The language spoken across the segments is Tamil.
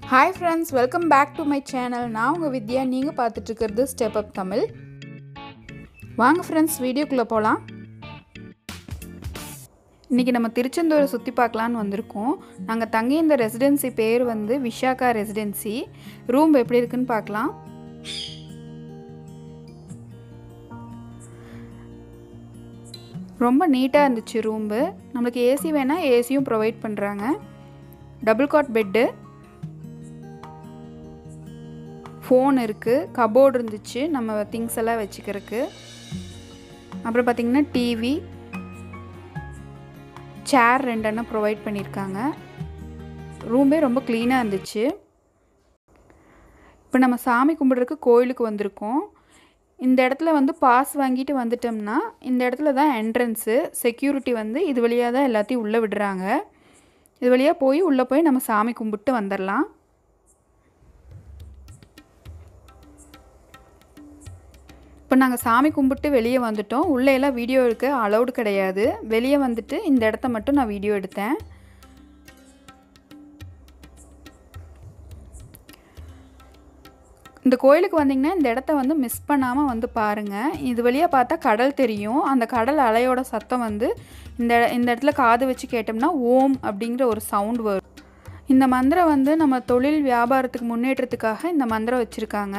hi friends welcome back to my channel நான் உங்கள் வித்யா நீங்கள் பார்த்துட்ருக்கிறது ஸ்டெப் அப் தமிழ் வாங்க ஃப்ரெண்ட்ஸ் வீடியோக்குள்ளே போகலாம் இன்றைக்கி நம்ம திருச்செந்தூரை சுற்றி பார்க்கலான்னு வந்திருக்கோம் நாங்கள் தங்கி இந்த ரெசிடென்சி பேர் வந்து விஷாகா ரெசிடென்சி ரூம் எப்படி இருக்குன்னு பார்க்கலாம் ரொம்ப நீட்டாக இருந்துச்சு ரூம்பு நம்மளுக்கு ஏசி வேணால் ஏசியும் ப்ரொவைட் பண்ணுறாங்க டபுள் காட் பெட்டு ஃபோன் இருக்குது கபோர்டு இருந்துச்சு நம்ம திங்ஸ் எல்லாம் வச்சுக்கிறதுக்கு அப்புறம் பார்த்திங்கன்னா டிவி சேர் ரெண்டெண்ணம் ப்ரொவைட் பண்ணியிருக்காங்க ரூமே ரொம்ப க்ளீனாக இருந்துச்சு இப்போ நம்ம சாமி கும்பிட்றதுக்கு கோயிலுக்கு வந்திருக்கோம் இந்த இடத்துல வந்து பாஸ் வாங்கிட்டு வந்துட்டோம்னா இந்த இடத்துல தான் என்ட்ரன்ஸு செக்யூரிட்டி வந்து இது வழியாக தான் எல்லாத்தையும் உள்ளே விடுறாங்க இது வழியாக போய் உள்ளே போய் நம்ம சாமி கும்பிட்டு வந்துடலாம் இப்போ நாங்கள் சாமி கும்பிட்டு வெளியே வந்துட்டோம் உள்ளே எல்லாம் வீடியோ எடுக்க அலௌடு கிடையாது வெளியே வந்துட்டு இந்த இடத்த மட்டும் நான் வீடியோ எடுத்தேன் இந்த கோயிலுக்கு வந்தீங்கன்னா இந்த இடத்த வந்து மிஸ் பண்ணாமல் வந்து பாருங்கள் இது வழியாக பார்த்தா கடல் தெரியும் அந்த கடல் அலையோட சத்தம் வந்து இந்த இந்த இடத்துல காது வச்சு கேட்டோம்னா ஓம் அப்படிங்கிற ஒரு சவுண்ட் வரும் இந்த மந்திரம் வந்து நம்ம தொழில் வியாபாரத்துக்கு முன்னேற்றத்துக்காக இந்த மந்திரம் வச்சுருக்காங்க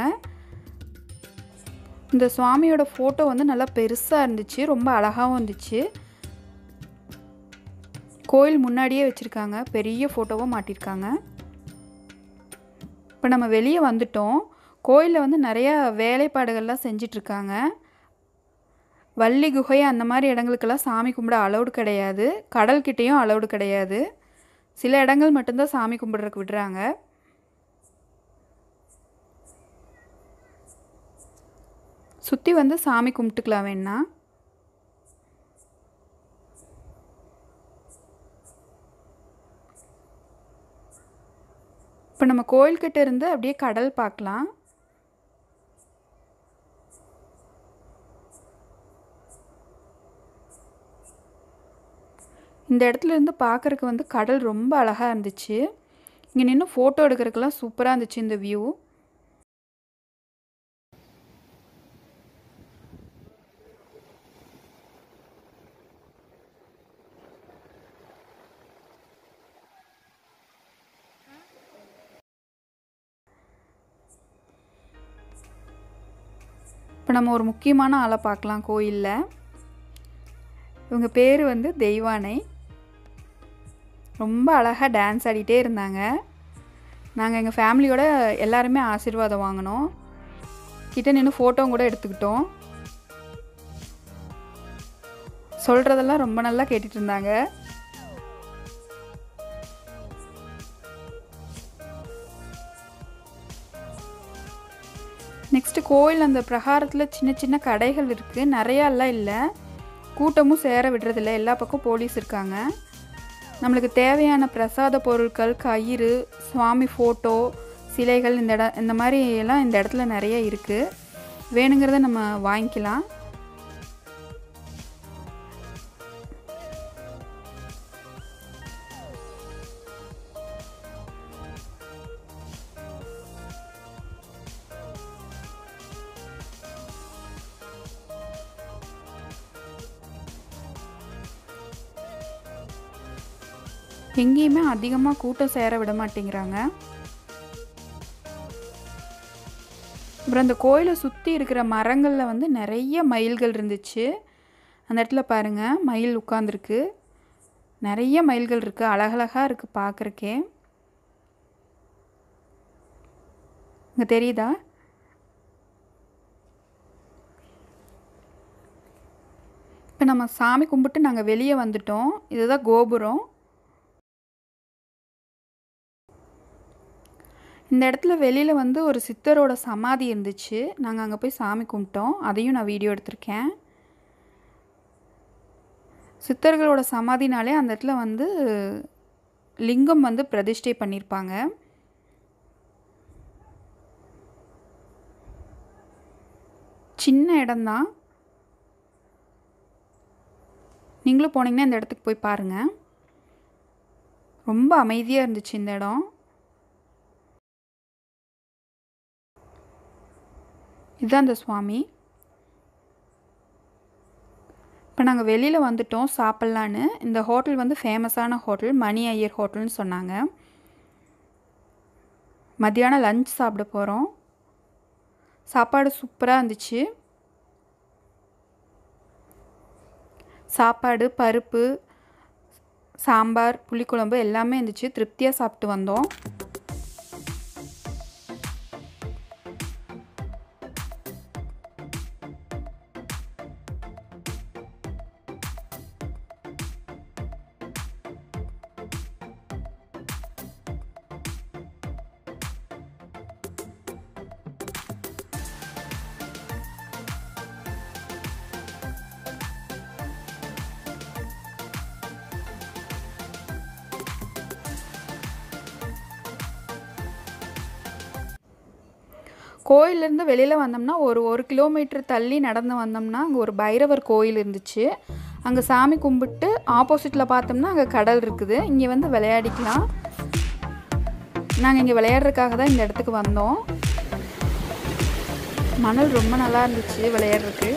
இந்த சுவாமியோட ஃபோட்டோ வந்து நல்லா பெருசாக இருந்துச்சு ரொம்ப அழகாகவும் இருந்துச்சு கோயில் முன்னாடியே வச்சுருக்காங்க பெரிய ஃபோட்டோவும் மாட்டியிருக்காங்க இப்போ நம்ம வெளியே வந்துட்டோம் கோயிலில் வந்து நிறையா வேலைப்பாடுகள்லாம் செஞ்சிட்ருக்காங்க வள்ளி குகை அந்த மாதிரி இடங்களுக்கெல்லாம் சாமி கும்பிட அலௌடு கிடையாது கடல்கிட்டேயும் அலௌடு கிடையாது சில இடங்கள் மட்டும்தான் சாமி கும்பிட்றதுக்கு விடுறாங்க சுற்றி வந்து சாமி கும்பிட்டுக்கலாம் வேணா இப்போ நம்ம கோயில்கிட்ட இருந்து அப்படியே கடல் பார்க்கலாம் இந்த இடத்துல இருந்து பார்க்குறக்கு வந்து கடல் ரொம்ப அழகாக இருந்துச்சு இங்கே நின்று ஃபோட்டோ எடுக்கிறதுக்கெல்லாம் சூப்பராக இருந்துச்சு இந்த வியூ இப்போ நம்ம ஒரு முக்கியமான ஆளை பார்க்கலாம் கோயிலில் இவங்க பேர் வந்து தெய்வானை ரொம்ப அழகாக டான்ஸ் ஆடிட்டே இருந்தாங்க நாங்கள் எங்கள் ஃபேமிலியோட எல்லாருமே ஆசீர்வாதம் வாங்கினோம் கிட்ட நின்று ஃபோட்டோவும் கூட எடுத்துக்கிட்டோம் சொல்கிறதெல்லாம் ரொம்ப நல்லா கேட்டுட்டு இருந்தாங்க நெக்ஸ்ட்டு கோயில் அந்த பிரகாரத்தில் சின்ன சின்ன கடைகள் இருக்குது நிறையாலாம் இல்லை கூட்டமும் சேர விடுறதில்ல எல்லா பக்கம் போலீஸ் இருக்காங்க நம்மளுக்கு தேவையான பிரசாத பொருட்கள் கயிறு சுவாமி ஃபோட்டோ சிலைகள் இந்த இடம் இந்த மாதிரி எல்லாம் இந்த இடத்துல நிறைய இருக்குது வேணுங்கிறத நம்ம வாங்கிக்கலாம் எங்கேயுமே அதிகமாக கூட்டம் சேர விட மாட்டேங்கிறாங்க அப்புறம் அந்த கோயிலை சுற்றி இருக்கிற மரங்களில் வந்து நிறைய மயில்கள் இருந்துச்சு அந்த இடத்துல பாருங்கள் மயில் உட்காந்துருக்கு நிறைய மயில்கள் இருக்குது அழகழகாக இருக்குது பார்க்குறக்கே இங்கே தெரியுதா இப்போ நம்ம சாமி கும்பிட்டு நாங்கள் வெளியே வந்துட்டோம் இதுதான் கோபுரம் இந்த இடத்துல வெளியில் வந்து ஒரு சித்தரோட சமாதி இருந்துச்சு நாங்கள் அங்கே போய் சாமி கும்பிட்டோம் அதையும் நான் வீடியோ எடுத்திருக்கேன் சித்தர்களோட சமாதினாலே அந்த இடத்துல வந்து லிங்கம் வந்து பிரதிஷ்டை பண்ணியிருப்பாங்க சின்ன இடம்தான் நீங்களும் போனீங்கன்னா இந்த இடத்துக்கு போய் பாருங்கள் ரொம்ப அமைதியாக இருந்துச்சு இந்த இடம் இதுதான் அந்த சுவாமி இப்போ நாங்கள் வெளியில் வந்துட்டோம் சாப்பிட்லான்னு இந்த ஹோட்டல் வந்து ஃபேமஸான ஹோட்டல் மணி ஐயர் ஹோட்டல்னு சொன்னாங்க மத்தியானம் லஞ்ச் சாப்பிட போகிறோம் சாப்பாடு சூப்பராக இருந்துச்சு சாப்பாடு பருப்பு சாம்பார் புளிக்குழம்பு எல்லாமே இருந்துச்சு திருப்தியாக சாப்பிட்டு வந்தோம் கோயிலேருந்து வெளியில் வந்தோம்னா ஒரு ஒரு கிலோமீட்டர் தள்ளி நடந்து வந்தோம்னா அங்கே ஒரு பைரவர் கோயில் இருந்துச்சு அங்கே சாமி கும்பிட்டு ஆப்போசிட்டில் பார்த்தோம்னா அங்கே கடல் இருக்குது இங்கே வந்து விளையாடிக்கலாம் நாங்கள் இங்கே விளையாடுறதுக்காக தான் இந்த இடத்துக்கு வந்தோம் மணல் ரொம்ப நல்லா இருந்துச்சு விளையாடுறதுக்கு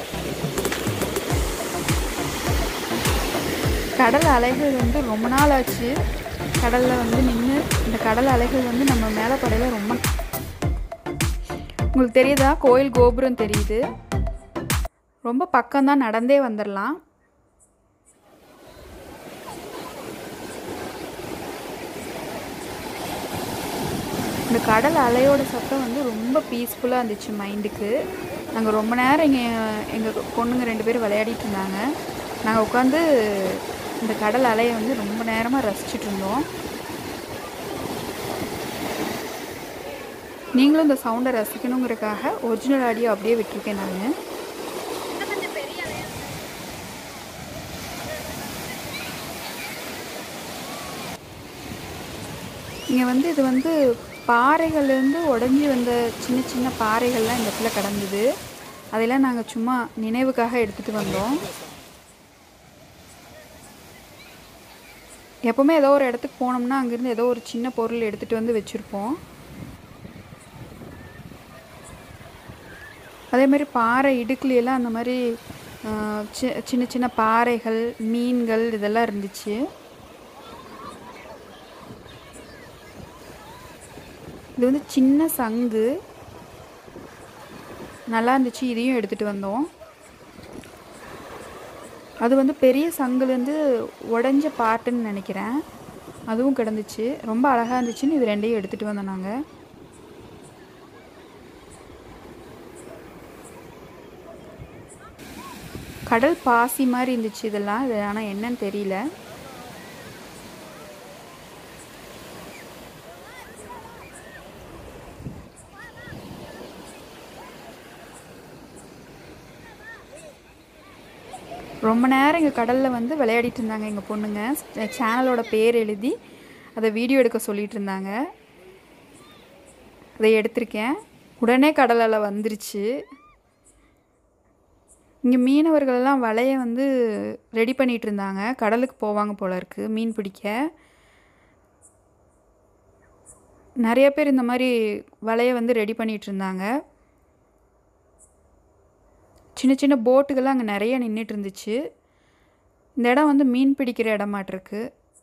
கடல் அலைகள் வந்து ரொம்ப நாள் ஆச்சு கடலில் வந்து நின்று இந்த கடல் அலைகள் வந்து நம்ம மேலே படையில ரொம்ப உங்களுக்கு தெரியுதா கோயில் கோபுரம் தெரியுது ரொம்ப பக்கம்தான் நடந்தே வந்துடலாம் இந்த கடல் அலையோட சத்தம் வந்து ரொம்ப பீஸ்ஃபுல்லாக இருந்துச்சு மைண்டுக்கு நாங்கள் ரொம்ப நேரம் இங்கே எங்கள் பொண்ணுங்க ரெண்டு பேரும் விளையாடிட்டு இருந்தாங்க நாங்கள் உட்காந்து இந்த கடல் அலையை வந்து ரொம்ப நேரமாக ரசிச்சுட்டு இருந்தோம் நீங்களும் இந்த சவுண்டை ரசிக்கணுங்கிறதுக்காக ஒரிஜினல் ஆடியோ அப்படியே விட்டுருக்கேன் நான் இங்கே வந்து இது வந்து பாறைகள்லேருந்து உடஞ்சி வந்த சின்ன சின்ன பாறைகள்லாம் இந்த இடத்துல கிடந்தது அதெல்லாம் நாங்கள் சும்மா நினைவுக்காக எடுத்துகிட்டு வந்தோம் எப்போவுமே ஏதோ ஒரு இடத்துக்கு போனோம்னா அங்கேருந்து ஏதோ ஒரு சின்ன பொருள் எடுத்துகிட்டு வந்து வச்சுருப்போம் அதே மாதிரி பாறை இடுக்குலையெல்லாம் அந்த மாதிரி ஆஹ், சி- சின்ன சின்ன பாறைகள் மீன்கள் இதெல்லாம் இருந்துச்சு இது வந்து சின்ன சங்கு நல்லா இருந்துச்சு இதையும் எடுத்துகிட்டு வந்தோம் அது வந்து பெரிய சங்குலேருந்து உடஞ்ச பாட்டுன்னு நினைக்கிறேன் அதுவும் கிடந்துச்சு ரொம்ப அழகாக இருந்துச்சுன்னு இது ரெண்டையும் எடுத்துகிட்டு வந்தோம் நாங்கள் கடல் பாசி மாதிரி இருந்துச்சு இதெல்லாம் இது ஆனால் என்னன்னு தெரியல ரொம்ப நேரம் எங்கள் கடலில் வந்து விளையாடிட்டு இருந்தாங்க எங்கள் பொண்ணுங்க சேனலோட பேர் எழுதி அதை வீடியோ எடுக்க சொல்லிட்டு இருந்தாங்க அதை எடுத்திருக்கேன் உடனே கடல் அலை வந்துருச்சு இங்கே மீனவர்கள் எல்லாம் வலையை வந்து ரெடி பண்ணிட்டு இருந்தாங்க கடலுக்கு போவாங்க போல இருக்கு மீன் பிடிக்க நிறைய பேர் இந்த மாதிரி வலையை வந்து ரெடி பண்ணிட்டு இருந்தாங்க சின்ன சின்ன போட்டுகள்லாம் அங்கே நிறைய நின்றுட்டு இருந்துச்சு இந்த இடம் வந்து மீன் பிடிக்கிற இடமாட்டிருக்கு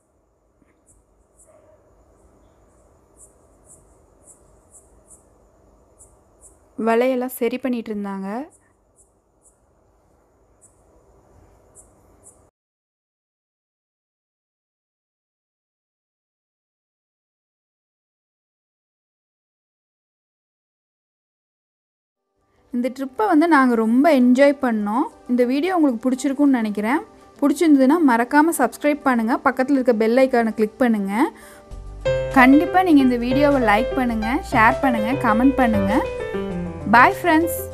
வலையெல்லாம் சரி பண்ணிட்டு இருந்தாங்க இந்த ட்ரிப்பை வந்து நாங்கள் ரொம்ப என்ஜாய் பண்ணோம் இந்த வீடியோ உங்களுக்கு பிடிச்சிருக்குன்னு நினைக்கிறேன் பிடிச்சிருந்ததுன்னா மறக்காமல் சப்ஸ்கிரைப் பண்ணுங்கள் பக்கத்தில் இருக்க பெல் ஐக்கானை கிளிக் பண்ணுங்கள் கண்டிப்பாக நீங்கள் இந்த வீடியோவை லைக் பண்ணுங்கள் ஷேர் பண்ணுங்கள் கமெண்ட் பண்ணுங்கள் பாய் ஃப்ரெண்ட்ஸ்